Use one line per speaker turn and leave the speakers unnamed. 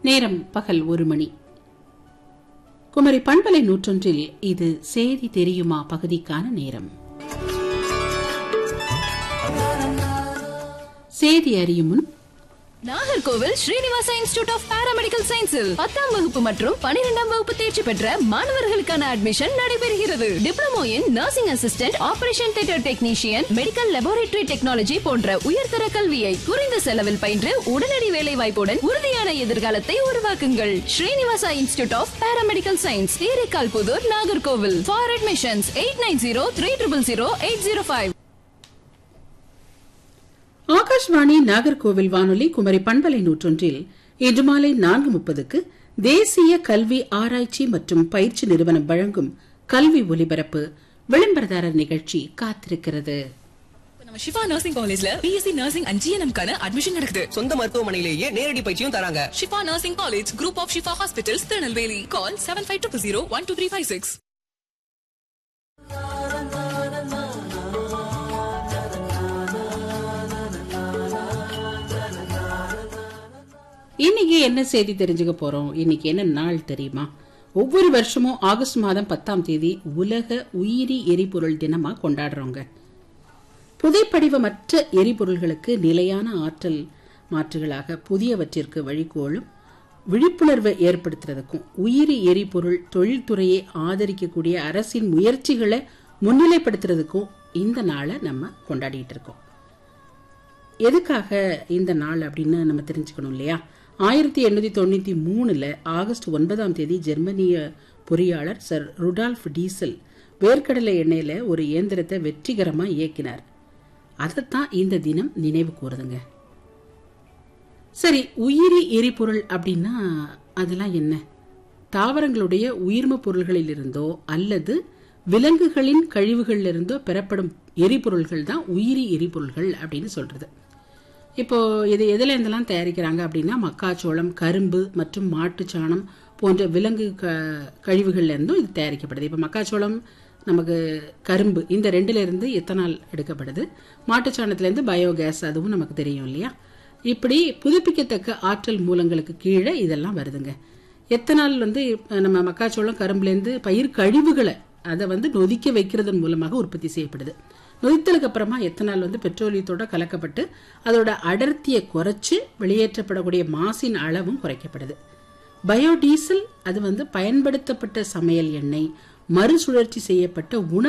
நேரம் பகல் ஒரு மணி குமரி பண்பலை நூற்றொன்றில் இது செய்தி தெரியுமா பகுதிக்கான நேரம் செய்தி அறியும் முன்
Nagercoil Srinivasa institute of paramedical சயின்ஸில் பத்தாம் வகுப்பு மற்றும் பனிரெண்டாம் வகுப்பு தேர்ச்சி பெற்ற மாணவர்களுக்கான அட்மிஷன் நடைபெறுகிறது diploma in nursing assistant operation theatre technician medical laboratory technology போன்ற உயர்தர கல்வியை குறைந்த செலவில் பயின்று உடனடி வேலை வாய்ப்புடன் உறுதியான எதிர்காலத்தை உருவாக்குங்கள் Srinivasa institute of paramedical science Theraikkal Puthur Nagercoil for admissions eight nine zero three triple zero eight zero five
Akashvani Nagercoil வானொலி குமரி பண்பலை நூற்றொன்றில் இன்று மாலை நான்கு முப்பதுக்கு தேசிய கல்வி ஆராய்ச்சி மற்றும் பயிற்சி நிறுவனம் வழங்கும் கல்வி ஒலிபரப்பு விளம்பரதாரர் நிகழ்ச்சி காத்திருக்கிறது
நம்ம ஷிஃபா நர்சிங் காலேஜ்ல பிஎஸ்சி நர்சிங் அண்ட் ஜிஎன்எம் கான அட்மிஷன் நடக்குது
சொந்த மருத்துவமனையிலேயே நேரடி பயிற்சியும் தராங்க
Shifa nursing college group of Shifa hospitals Tirunelveli call seven five two zero one two three five six
இன்னைக்கு என்ன செய்தி தெரிஞ்சுக்க போறோம் இன்னைக்கு என்ன நாள் தெரியுமா ஒவ்வொரு வருஷமும் ஆகஸ்ட் மாதம் பத்தாம் தேதி உலக உயிரி எரிபொருள் தினமா கொண்டாடுறோங்க புதைப்படிவமற்ற எரிபொருள்களுக்கு நிலையான ஆற்றல் மாற்றுகளாக புதியவற்றிற்கு வழிகோலும் விழிப்புணர்வை ஏற்படுத்துறதுக்கும் உயிரி எரிபொருள் தொழில்துறையை ஆதரிக்கக்கூடிய அரசின் முயற்சிகளை முன்னிலைப்படுத்துறதுக்கும் இந்த நாளை நம்ம கொண்டாடிட்டு இருக்கோம் எதுக்காக இந்த நாள் அப்படின்னு நம்ம தெரிஞ்சுக்கணும் இல்லையா ஆயிரத்தி எண்ணூத்தி தொண்ணூத்தி மூணுல ஆகஸ்ட் ஒன்பதாம் தேதி ஜெர்மனிய பொறியாளர் சர் ருடால்ஃப் டீசல் வேர்க்கடலை எண்ணெயில ஒரு இயந்திரத்தை வெற்றிகரமா இயக்கினார் அதைத்தான் இந்த தினம் நினைவு கூறுதுங்க சரி உயிரி எரிபொருள் அப்படின்னா அதெல்லாம் என்ன தாவரங்களுடைய உயிர்ம பொருள்களில் இருந்தோ அல்லது விலங்குகளின் கழிவுகளில் இருந்தோ பெறப்படும் எரிபொருள்கள் தான் உயிரி எரிபொருள்கள் அப்படின்னு சொல்றது இப்போ இது எதுல இருந்தெல்லாம் தயாரிக்கிறாங்க அப்படின்னா மக்காச்சோளம் கரும்பு மற்றும் மாட்டுச்சாணம் போன்ற விலங்கு க கழிவுகள்ல இருந்தும் இது தயாரிக்கப்படுது இப்போ மக்காச்சோளம் நமக்கு கரும்பு இந்த ரெண்டுல இருந்து எத்தனால் எடுக்கப்படுது மாட்டுச்சாணத்துல இருந்து பயோகேஸ் அதுவும் நமக்கு தெரியும் இல்லையா இப்படி புதுப்பிக்கத்தக்க ஆற்றல் மூலங்களுக்கு கீழே இதெல்லாம் வருதுங்க எத்தனால் வந்து நம்ம மக்காச்சோளம் கரும்புலேருந்து பயிர் கழிவுகளை அதை வந்து நொதிக்க வைக்கிறதன் மூலமாக உற்பத்தி செய்யப்படுது நொதித்தலுக்கு அப்புறமா எத்தனால் வந்து பெட்ரோலியத்தோட கலக்கப்பட்டு அதோட அடர்த்தியை குறைச்சு வெளியேற்றப்படக்கூடிய மாசின் அளவும் குறைக்கப்படுது பயோடீசல் அது வந்து பயன்படுத்தப்பட்ட சமையல் எண்ணெய் மறுசுழற்சி செய்யப்பட்ட உணவு